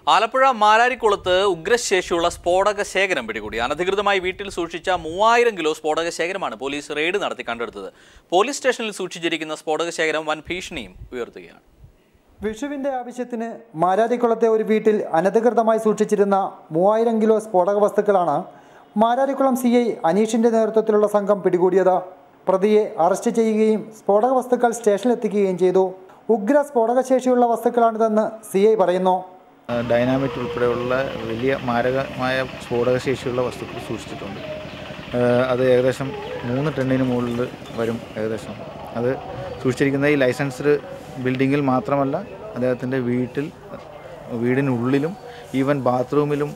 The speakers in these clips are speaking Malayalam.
ആലപ്പുഴ മാരാരിക്കുളത്ത് ഉഗ്രശേഷിയുള്ള സ്ഫോടക ശേഖരം പിടികൂടി അനധികൃതമായി വീട്ടിൽ സൂക്ഷിച്ച മൂവായിരം കിലോ സ്ഫോടക ശേഖരമാണ് പോലീസ് റെയ്ഡ് നടത്തി കണ്ടെടുത്തത് പോലീസ് സ്റ്റേഷനിൽ സൂക്ഷിച്ചിരിക്കുന്ന സ്ഫോടക ശേഖരം വൻ ഭീഷണിയും ഉയർത്തുകയാണ് വിഷുവിന്റെ ആവശ്യത്തിന് മാരാരിക്കുളത്തെ ഒരു വീട്ടിൽ അനധികൃതമായി സൂക്ഷിച്ചിരുന്ന മൂവായിരം കിലോ സ്ഫോടക വസ്തുക്കളാണ് മാരാരിക്കുളം സി ഐ അനീഷിന്റെ നേതൃത്വത്തിലുള്ള സംഘം പിടികൂടിയത് പ്രതിയെ അറസ്റ്റ് ചെയ്യുകയും സ്ഫോടക വസ്തുക്കൾ സ്റ്റേഷനിലെത്തിക്കുകയും ചെയ്തു ഉഗ്ര സ്ഫോടകശേഷിയുള്ള വസ്തുക്കളാണിതെന്ന് സി ഐ പറയുന്നു ഡൈനാമിറ്റ് ഉൾപ്പെടെയുള്ള വലിയ മാരകമായ സ്ഫോടകശേഷിയുള്ള വസ്തുക്കൾ സൂക്ഷിച്ചിട്ടുണ്ട് ഏഹ് അത് ഏകദേശം മൂന്ന് ടണ്ണിന് മുകളിൽ വരും ഏകദേശം അത് സൂക്ഷിച്ചിരിക്കുന്നത് ഈ ലൈസൻസ്ഡ് ബിൽഡിങ്ങിൽ മാത്രമല്ല അദ്ദേഹത്തിൻ്റെ വീട്ടിൽ വീടിനുള്ളിലും ഈവൻ ബാത്റൂമിലും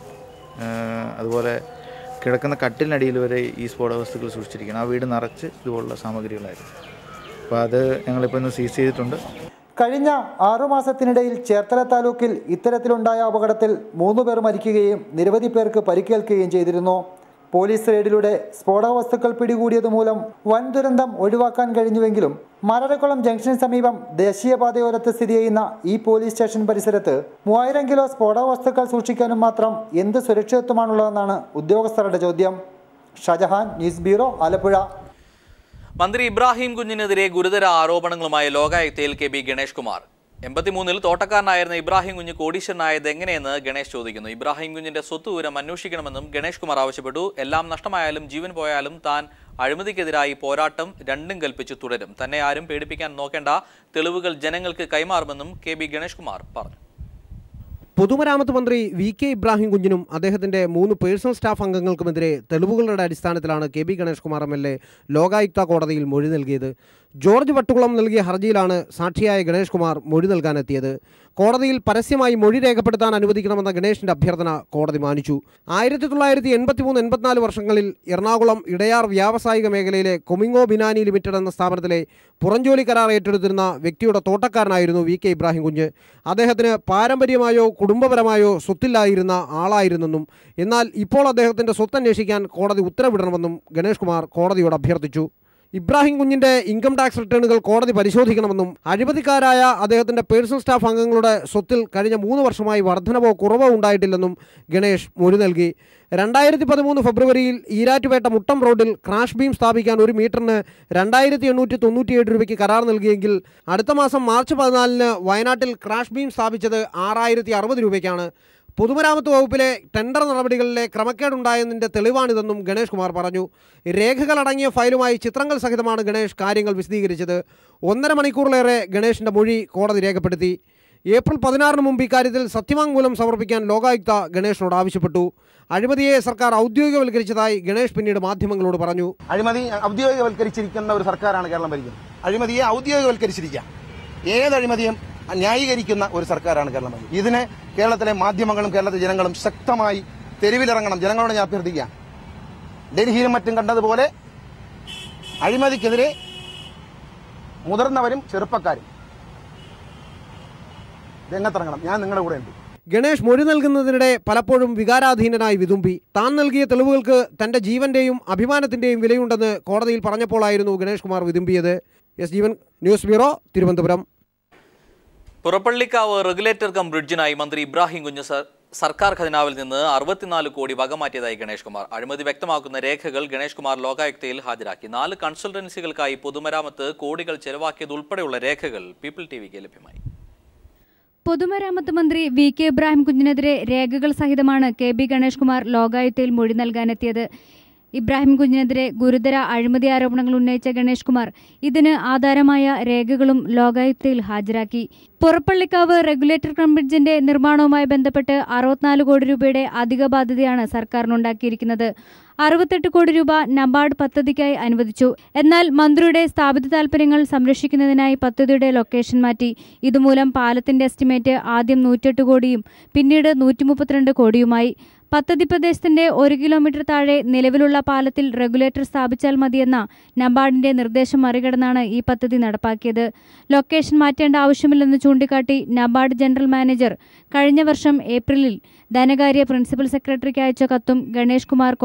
ഏഹ് അതുപോലെ കിടക്കുന്ന കട്ടിലിനടിയിൽ വരെ ഈ സ്ഫോടക വസ്തുക്കൾ സൂക്ഷിച്ചിരിക്കണം ആ വീട് നിറച്ച് ഇതുപോലുള്ള സാമഗ്രികളായിരുന്നു അപ്പോൾ അത് ഞങ്ങളിപ്പോൾ ഇന്ന് സീസ് ചെയ്തിട്ടുണ്ട് കഴിഞ്ഞ ആറുമാസത്തിനിടയിൽ ചേർത്തല താലൂക്കിൽ ഇത്തരത്തിലുണ്ടായ അപകടത്തിൽ മൂന്ന് പേർ മരിക്കുകയും നിരവധി പേർക്ക് പരിക്കേൽക്കുകയും ചെയ്തിരുന്നു പോലീസ് റെയ്ഡിലൂടെ സ്ഫോടക വസ്തുക്കൾ പിടികൂടിയത് മൂലം വൻ ദുരന്തം ഒഴിവാക്കാൻ കഴിഞ്ഞുവെങ്കിലും മരരക്കുളം ജംഗ്ഷന് സമീപം ദേശീയപാതയോരത്ത് സ്ഥിതി ചെയ്യുന്ന ഈ പോലീസ് സ്റ്റേഷൻ പരിസരത്ത് മൂവായിരം കിലോ സ്ഫോടക വസ്തുക്കൾ സൂക്ഷിക്കാനും മാത്രം എന്ത് സുരക്ഷിതത്വമാണുള്ളതെന്നാണ് ഉദ്യോഗസ്ഥരുടെ ചോദ്യം ഷജഹാൻ ന്യൂസ് ബ്യൂറോ ആലപ്പുഴ മന്ത്രി ഇബ്രാഹിം കുഞ്ഞിനെതിരെ ഗുരുതര ആരോപണങ്ങളുമായി ലോകായുക്തയിൽ കെ ബി ഗണേഷ് കുമാർ എൺപത്തിമൂന്നിൽ തോട്ടക്കാരനായിരുന്ന ഇബ്രാഹിം കുഞ്ഞ് കോടീശ്വരനായത് എങ്ങനെയെന്ന് ഗണേഷ് ചോദിക്കുന്നു ഇബ്രാഹിം കുഞ്ഞിന്റെ സ്വത്ത് വിവരം അന്വേഷിക്കണമെന്നും ഗണേഷ് കുമാർ ആവശ്യപ്പെട്ടു എല്ലാം നഷ്ടമായാലും ജീവൻ പോയാലും താൻ അഴിമതിക്കെതിരായി പോരാട്ടം രണ്ടും കൽപ്പിച്ച് തുടരും തന്നെ ആരും പേടിപ്പിക്കാൻ നോക്കേണ്ട തെളിവുകൾ ജനങ്ങൾക്ക് കൈമാറുമെന്നും കെ ബി ഗണേഷ് കുമാർ പറഞ്ഞു പൊതുമരാമത്ത് മന്ത്രി വി കെ ഇബ്രാഹിം കുഞ്ഞിനും അദ്ദേഹത്തിന്റെ മൂന്ന് പേഴ്സണൽ സ്റ്റാഫ് അംഗങ്ങൾക്കുമെതിരെ തെളിവുകളുടെ അടിസ്ഥാനത്തിലാണ് K B Ganesh Kumar M L A ലോകായുക്ത കോടതിയിൽ മൊഴി നൽകിയത് ജോർജ് വട്ടുകുളം നൽകിയ ഹർജിയിലാണ് സാക്ഷിയായ ഗണേഷ് കുമാർ മൊഴി നൽകാനെത്തിയത് കോടതിയിൽ പരസ്യമായി മൊഴി രേഖപ്പെടുത്താൻ അനുവദിക്കണമെന്ന ഗണേഷിന്റെ അഭ്യർത്ഥന കോടതി മാനിച്ചു ആയിരത്തി തൊള്ളായിരത്തി എൺപത്തി മൂന്ന് എൺപത്തിനാല് വർഷങ്ങളിൽ എറണാകുളം ഇടയാർ വ്യാവസായിക മേഖലയിലെ കൊമിങ്ങോ ബിനാനി ലിമിറ്റഡ് എന്ന സ്ഥാപനത്തിലെ പുറംജോലി കരാർ ഏറ്റെടുത്തിരുന്ന വ്യക്തിയുടെ തോട്ടക്കാരനായിരുന്നു വി കെ ഇബ്രാഹിം കുഞ്ഞ് അദ്ദേഹത്തിന് പാരമ്പര്യമായോ കുടുംബപരമായോ സ്വത്തില്ലായിരുന്ന ആളായിരുന്നെന്നും എന്നാൽ ഇപ്പോൾ അദ്ദേഹത്തിന്റെ സ്വത്ത് അന്വേഷിക്കാൻ കോടതി ഉത്തരവിടണമെന്നും ഗണേഷ് കുമാർ കോടതിയോട് അഭ്യർത്ഥിച്ചു ഇബ്രാഹിം കുഞ്ഞിന്റെ ഇൻകം ടാക്സ് റിട്ടേണുകൾ കോടതി പരിശോധിക്കണമെന്നും അഴിമതിക്കാരായ അദ്ദേഹത്തിന്റെ പേഴ്സണൽ സ്റ്റാഫ് അംഗങ്ങളുടെ സ്വത്തിൽ കഴിഞ്ഞ മൂന്ന് വർഷമായി വർധനവോ കുറവോ ഉണ്ടായിട്ടില്ലെന്നും ഗണേഷ് മൊഴി നൽകി രണ്ടായിരത്തി പതിമൂന്ന് ഫെബ്രുവരിയിൽ ഈരാറ്റുപേട്ട മുട്ടം റോഡിൽ ക്രാഷ് ബീം സ്ഥാപിക്കാൻ ഒരു മീറ്ററിന് രണ്ടായിരത്തി എണ്ണൂറ്റി തൊണ്ണൂറ്റിയേഴ് രൂപയ്ക്ക് കരാർ നൽകിയെങ്കിൽ അടുത്ത മാസം മാർച്ച് പതിനാലിന് വയനാട്ടിൽ ക്രാഷ് ബീം സ്ഥാപിച്ചത് ആറായിരത്തി അറുപത് രൂപയ്ക്കാണ് പൊതുമരാമത്ത് വകുപ്പിലെ ടെൻഡർ നടപടികളിലെ ക്രമക്കേടുണ്ടായതിൻ്റെ തെളിവാണിതെന്നും ഗണേഷ് കുമാർ പറഞ്ഞു രേഖകളടങ്ങിയ ഫയലുമായി ചിത്രങ്ങൾ സഹിതമാണ് ഗണേഷ് കാര്യങ്ങൾ വിശദീകരിച്ചത് ഒന്നര മണിക്കൂറിലേറെ ഗണേഷിൻ്റെ മൊഴി കോടതി രേഖപ്പെടുത്തി ഏപ്രിൽ പതിനാറിന് മുമ്പ് ഇക്കാര്യത്തിൽ സത്യവാങ്മൂലം സമർപ്പിക്കാൻ ലോകായുക്ത ഗണേഷിനോട് ആവശ്യപ്പെട്ടു അഴിമതിയെ സർക്കാർ ഔദ്യോഗികവൽക്കരിച്ചതായി ഗണേഷ് പിന്നീട് മാധ്യമങ്ങളോട് പറഞ്ഞു അഴിമതി ഔദ്യോഗികവൽക്കരിച്ചിരിക്കുന്ന ഒരു സർക്കാരാണ് കേരളം ഭരിക്കുന്നത് അഴിമതിയെ ഔദ്യോഗികവൽക്കരിച്ചിരിക്കുക ഏത് അഴിമതിയും ന്യായീകരിക്കുന്ന ഒരു സർക്കാരാണ് കേരളം ഭരിക്കുന്നത് ഇതിന് കേരളത്തിലെ മാധ്യമങ്ങളും കേരളത്തിലെ ജനങ്ങളും ശക്തമായി തെരുവിലിറങ്ങണം ജനങ്ങളോട് ഞാൻ അഭ്യർത്ഥിക്കുക ഡൽഹിയിലും മറ്റും കണ്ടതുപോലെ അഴിമതിക്കെതിരെ മുതിർന്നവരും ചെറുപ്പക്കാരും രംഗത്തിറങ്ങണം ഞാൻ നിങ്ങളുടെ കൂടെ ഉണ്ട് ഗണേഷ് മൊഴി നൽകുന്നതിനിടെ പലപ്പോഴും വികാരാധീനനായി വിതുമ്പി താൻ നൽകിയ തെളിവുകൾക്ക് തന്റെ ജീവന്റെയും അഭിമാനത്തിന്റെയും വിലയുണ്ടെന്ന് കോടതിയിൽ പറഞ്ഞപ്പോഴായിരുന്നു ഗണേഷ് കുമാർ വിതുമ്പിയത് S Jeevan news bureau Thiruvananthapuram Purappallikkavu regulator cum ബ്രിഡ്ജിനായി മന്ത്രി ഇബ്രാഹിം കുഞ്ഞ് സർ സർക്കാർ ഖജനാവിൽ നിന്ന് അറുപത്തിനാല് കോടി വകമാറ്റിയതായി ഗണേഷ് കുമാർ അഴിമതി വ്യക്തമാക്കുന്ന രേഖകൾ ഗണേഷ് കുമാർ ലോകായുക്തയിൽ ഹാജരാക്കി നാല് കൺസൾട്ടൻസികൾക്കായി പൊതുമരാമത്ത് കോടികൾ ചെലവാക്കിയതുൾപ്പെടെയുള്ള രേഖകൾ പീപ്പിൾ ടി വിക്ക് ലഭ്യമായി പൊതുമരാമത്ത് മന്ത്രി വി കെ ഇബ്രാഹിം കുഞ്ഞിനെതിരെ രേഖകൾ സഹിതമാണ് കെ ബി ഗണേഷ് കുമാർ ലോകായുക്തയിൽ മൊഴി നൽകാനെത്തിയത് ഇബ്രാഹിം കുഞ്ഞിനെതിരെ ഗുരുതര അഴിമതി ആരോപണങ്ങൾ ഉന്നയിച്ച ഗണേഷ് കുമാർ ഇതിന് ആധാരമായ രേഖകളും ലോകായുക്തയിൽ ഹാജരാക്കി പുറപ്പള്ളിക്കാവ് റെഗുലേറ്റർ കം ബ്രിഡ്ജിന്റെ നിർമ്മാണവുമായി ബന്ധപ്പെട്ട് അറുപത്തിനാല് കോടി രൂപയുടെ അധിക ബാധ്യതയാണ് സർക്കാരിനുണ്ടാക്കിയിരിക്കുന്നത് അറുപത്തെട്ട് കോടി രൂപ നബാർഡ് പദ്ധതിക്കായി അനുവദിച്ചു എന്നാൽ മന്ത്രിയുടെ സ്ഥാപിത താൽപര്യങ്ങൾ സംരക്ഷിക്കുന്നതിനായി പദ്ധതിയുടെ ലൊക്കേഷൻ മാറ്റി ഇതുമൂലം പാലത്തിന്റെ എസ്റ്റിമേറ്റ് ആദ്യം നൂറ്റെട്ട് കോടിയും പിന്നീട് നൂറ്റി മുപ്പത്തിരണ്ട് കോടിയുമായി പദ്ധതി പ്രദേശത്തിന്റെ ഒരു കിലോമീറ്റർ താഴെ നിലവിലുള്ള പാലത്തിൽ റെഗുലേറ്റർ സ്ഥാപിച്ചാൽ മതിയെന്ന നബാർഡിന്റെ നിർദ്ദേശം മറികടന്നാണ് ഈ പദ്ധതി നടപ്പാക്കിയത് ലൊക്കേഷൻ മാറ്റേണ്ട ആവശ്യമില്ലെന്ന് ചൂണ്ടിക്കാട്ടി നബാർഡ് ജനറൽ മാനേജർ കഴിഞ്ഞ വർഷം ഏപ്രിലിൽ ധനകാര്യ പ്രിൻസിപ്പൽ സെക്രട്ടറിക്ക് അയച്ച കത്തും ഗണേഷ് കുമാർ കോടതിയിൽ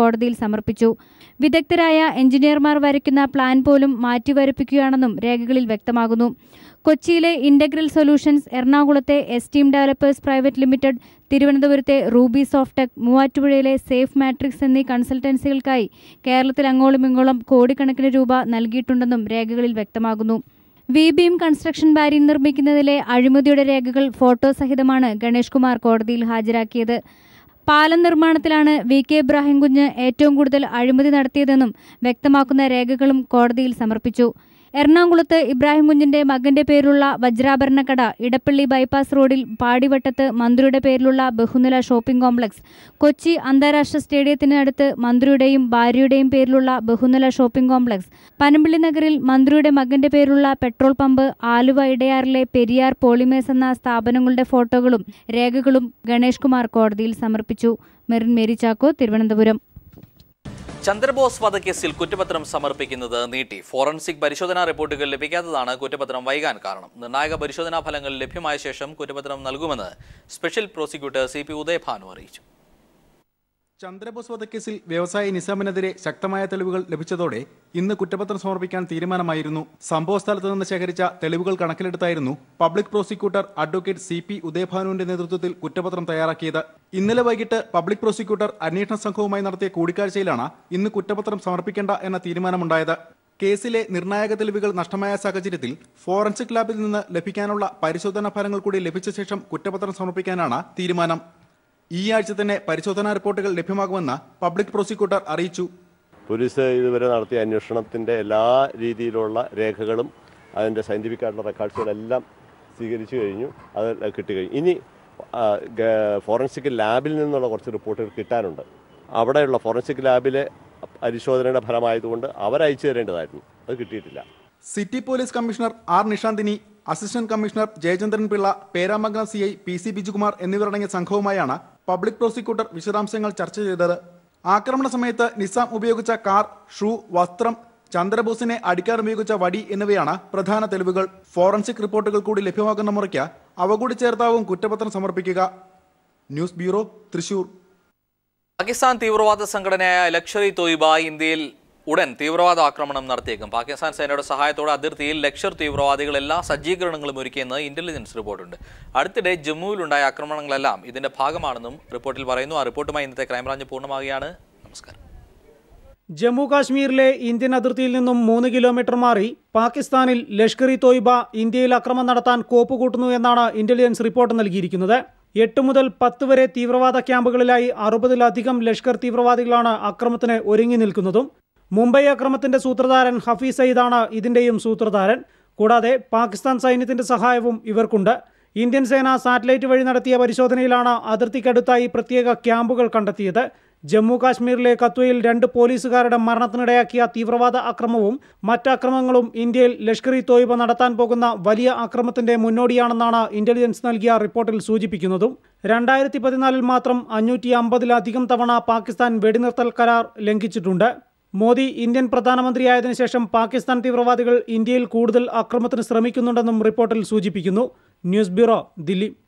സമർപ്പിച്ചു വിദഗ്ധരായ എഞ്ചിനീയർമാർ വരയ്ക്കുന്ന പ്ലാൻ പോലും മാറ്റിവരപ്പിക്കുകയാണെന്നും രേഖകളിൽ വ്യക്തമാകുന്നു കൊച്ചിയിലെ ഇന്റഗ്രൽ സൊല്യൂഷൻസ് എറണാകുളത്തെ എസ്റ്റീം ഡെവലപ്പേഴ്സ് പ്രൈവറ്റ് ലിമിറ്റഡ് തിരുവനന്തപുരത്തെ റൂബി സോഫ്ടെക് മൂവാറ്റുപുഴയിലെ സേഫ് മാട്രിക്സ് എന്നീ കൺസൾട്ടൻസികൾക്കായി കേരളത്തിൽ അങ്ങോളം ഇങ്ങോളം കോടിക്കണക്കിന് രൂപ നൽകിയിട്ടുണ്ടെന്നും രേഖകളിൽ വ്യക്തമാകുന്നു വി ബീം കൺസ്ട്രക്ഷൻ ബാരിൻ നിർമ്മിക്കുന്നതിലെ അഴിമതിയുടെ രേഖകൾ ഫോട്ടോ സഹിതമാണ് ഗണേഷ് കുമാർ കോടതിയിൽ ഹാജരാക്കിയത് പാലം നിർമ്മാണത്തിലാണ് വി കെ ഇബ്രാഹിം കുഞ്ഞ് ഏറ്റവും കൂടുതൽ അഴിമതി നടത്തിയതെന്നും വ്യക്തമാക്കുന്ന രേഖകളും കോടതിയിൽ സമർപ്പിച്ചു എറണാകുളത്ത് ഇബ്രാഹിം കുഞ്ഞിന്റെ മകന്റെ പേരിലുള്ള വജ്രാഭരണ കട ഇടപ്പള്ളി ബൈപ്പാസ് റോഡിൽ പാടിവട്ടത്ത് മന്ത്രിയുടെ പേരിലുള്ള ബഹുനില ഷോപ്പിംഗ് കോംപ്ലക്സ് കൊച്ചി അന്താരാഷ്ട്ര സ്റ്റേഡിയത്തിനടുത്ത് മന്ത്രിയുടെയും ഭാര്യയുടെയും പേരിലുള്ള ബഹുനില ഷോപ്പിംഗ് കോംപ്ലക്സ് പനമ്പിള്ളി നഗറിൽ മന്ത്രിയുടെ മകന്റെ പേരിലുള്ള പെട്രോൾ പമ്പ് ആലുവ ഇടയാറിലെ പെരിയാർ പോളിമേഴ്സ് എന്ന സ്ഥാപനങ്ങളുടെ ഫോട്ടോകളും രേഖകളും ഗണേഷ് കുമാർ കോടതിയിൽ സമർപ്പിച്ചു മെറിൻ മേരി ചാക്കോ തിരുവനന്തപുരം ചന്ദ്രബോസ് വധക്കേസിൽ കുറ്റപത്രം സമർപ്പിക്കുന്നത് നീട്ടി ഫോറൻസിക് പരിശോധനാ റിപ്പോർട്ടുകൾ ലഭിക്കാത്തതാണ് കുറ്റപത്രം വൈകാൻ കാരണം നിർണായക പരിശോധനാ ഫലങ്ങൾ ലഭ്യമായ ശേഷം കുറ്റപത്രം നൽകുമെന്ന് special prosecutor C P Udayabhanu അറിയിച്ചു ചന്ദ്രബോസ് വധക്കേസിൽ വ്യവസായി നിസാമിനെതിരെ ശക്തമായ തെളിവുകൾ ലഭിച്ചതോടെ ഇന്ന് കുറ്റപത്രം സമർപ്പിക്കാൻ തീരുമാനമായിരുന്നു സംഭവ സ്ഥലത്ത് നിന്ന് ശേഖരിച്ച തെളിവുകൾ കണക്കിലെടുത്തായിരുന്നു public prosecutor advocate C P ഉദയഭാനുവിന്റെ നേതൃത്വത്തിൽ കുറ്റപത്രം തയ്യാറാക്കിയത് ഇന്നലെ വൈകിട്ട് പബ്ലിക് പ്രോസിക്യൂട്ടർ അന്വേഷണ സംഘവുമായി നടത്തിയ കൂടിക്കാഴ്ചയിലാണ് ഇന്ന് കുറ്റപത്രം സമർപ്പിക്കേണ്ട എന്ന തീരുമാനമുണ്ടായത് കേസിലെ നിർണായക തെളിവുകൾ നഷ്ടമായ സാഹചര്യത്തിൽ ഫോറൻസിക് ലാബിൽ നിന്ന് ലഭിക്കാനുള്ള പരിശോധനാ ഫലങ്ങൾ കൂടി ലഭിച്ച ശേഷം കുറ്റപത്രം സമർപ്പിക്കാനാണ് തീരുമാനം ഈ ആഴ്ച തന്നെ പരിശോധനാ റിപ്പോർട്ടുകൾ ലഭ്യമാകുമെന്ന് പബ്ലിക് പ്രോസിക്യൂട്ടർ അറിയിച്ചു പോലീസ് ഇതുവരെ നടത്തിയ അന്വേഷണത്തിൻ്റെ എല്ലാ രീതിയിലുള്ള രേഖകളും അതിൻ്റെ സയൻറ്റിഫിക് ആയിട്ടുള്ള റെക്കോർഡ്സുകളെല്ലാം സ്വീകരിച്ചു കഴിഞ്ഞു അത് കിട്ടിക്കഴിഞ്ഞു ഇനി ആ, ഗ- ഫോറൻസിക് ലാബിൽ നിന്നുള്ള കുറച്ച് റിപ്പോർട്ടുകൾ കിട്ടാനുണ്ട് അവിടെയുള്ള ഫോറൻസിക് ലാബിലെ പരിശോധനയുടെ ഫലമായതുകൊണ്ട് അവരയച്ചു തരേണ്ടതായിരുന്നു അത് കിട്ടിയിട്ടില്ല city police commissioner R Nishanthini assistant commissioner Jayachandran Pillai Peramangalam C I P C Bijukumar എന്നിവരടങ്ങിയ സംഘവുമായാണ് പബ്ലിക് പ്രോസിക്യൂട്ടർ വിശദാംശങ്ങൾ ചർച്ച ചെയ്തത് ആക്രമണ സമയത്ത് നിസാം ഉപയോഗിച്ച കാർ ഷൂ വസ്ത്രം ചന്ദ്രബോസിനെ അടിക്കാൻ ഉപയോഗിച്ച വടി എന്നിവയാണ് പ്രധാന തെളിവുകൾ ഫോറൻസിക് റിപ്പോർട്ടുകൾ കൂടി ലഭ്യമാകുന്ന മുറയ്ക്ക് അവ കൂടി ചേർത്താവും കുറ്റപത്രം സമർപ്പിക്കുക ന്യൂസ് ബ്യൂറോ തൃശൂർ പാകിസ്ഥാൻ തീവ്രവാദ സംഘടനയായ ലക്ഷർ ഇ തോയിബ ഇന്ത്യയിൽ ഉടൻ തീവ്രവാദ ആക്രമണം നടത്തിയേക്കും പാകിസ്ഥാൻ സേനയുടെ സഹായത്തോടെ അതിർത്തിയിൽ ലക്ഷർ തീവ്രവാദികൾ എല്ലാ സജ്ജീകരണങ്ങളും ഒരുക്കിയെന്ന് ഇന്റലിജൻസ് റിപ്പോർട്ടുണ്ട് അടുത്തിടെ ജമ്മുവിലുണ്ടായ ആക്രമണങ്ങളെല്ലാം ഇതിന്റെ ഭാഗമാണെന്നും റിപ്പോർട്ടിൽ പറയുന്നു ആ റിപ്പോർട്ടുമായി ഇന്നത്തെ ക്രൈംബ്രാഞ്ച് പൂർണ്ണമാകുകയാണ് നമസ്കാരം ജമ്മു കാശ്മീരിലെ ഇന്ത്യൻ അതിർത്തിയിൽ നിന്നും മൂന്ന് കിലോമീറ്റർ മാറി പാകിസ്ഥാനിൽ ലഷ്കർ ഇ തോയ്ബ ഇന്ത്യയിൽ അക്രമം നടത്താൻ കോപ്പ് കൂട്ടുന്നു എന്നാണ് ഇന്റലിജൻസ് റിപ്പോർട്ട് നൽകിയിരിക്കുന്നത് എട്ട് മുതൽ പത്ത് വരെ തീവ്രവാദ ക്യാമ്പുകളിലായി അറുപതിലധികം ലഷ്കർ തീവ്രവാദികളാണ് അക്രമത്തിന് ഒരുങ്ങി നിൽക്കുന്നതും മുംബൈ അക്രമത്തിന്റെ സൂത്രധാരൻ ഹഫീസ് സയ്യിദാണ് ഇതിന്റെയും സൂത്രധാരൻ കൂടാതെ പാകിസ്ഥാൻ സൈന്യത്തിന്റെ സഹായവും ഇവർക്കുണ്ട് ഇന്ത്യൻ സേന സാറ്റലൈറ്റ് വഴി നടത്തിയ പരിശോധനയിലാണ് അതിർത്തിക്കടുത്തായി പ്രത്യേക ക്യാമ്പുകൾ കണ്ടെത്തിയത് ജമ്മു കാശ്മീരിലെ കത്വയിൽ രണ്ട് പോലീസുകാരുടെ മരണത്തിനിടയാക്കിയ തീവ്രവാദ അക്രമവും മറ്റക്രമങ്ങളും ഇന്ത്യയിൽ ലഷ്കർ ഇ തോയ്ബ നടത്താൻ പോകുന്ന വലിയ അക്രമത്തിന്റെ മുന്നോടിയാണെന്നാണ് ഇന്റലിജൻസ് നൽകിയ റിപ്പോർട്ടിൽ സൂചിപ്പിക്കുന്നതും രണ്ടായിരത്തി പതിനാലിൽ മാത്രം അഞ്ഞൂറ്റി അമ്പതിലധികം തവണ പാകിസ്ഥാൻ വെടിനിർത്തൽ കരാർ ലംഘിച്ചിട്ടുണ്ട് മോദി ഇന്ത്യൻ പ്രധാനമന്ത്രിയായതിനു ശേഷം പാകിസ്ഥാൻ തീവ്രവാദികൾ ഇന്ത്യയിൽ കൂടുതൽ അക്രമത്തിന് ശ്രമിക്കുന്നുണ്ടെന്നും റിപ്പോർട്ടിൽ സൂചിപ്പിക്കുന്നു ന്യൂസ് ബ്യൂറോ ദില്ലി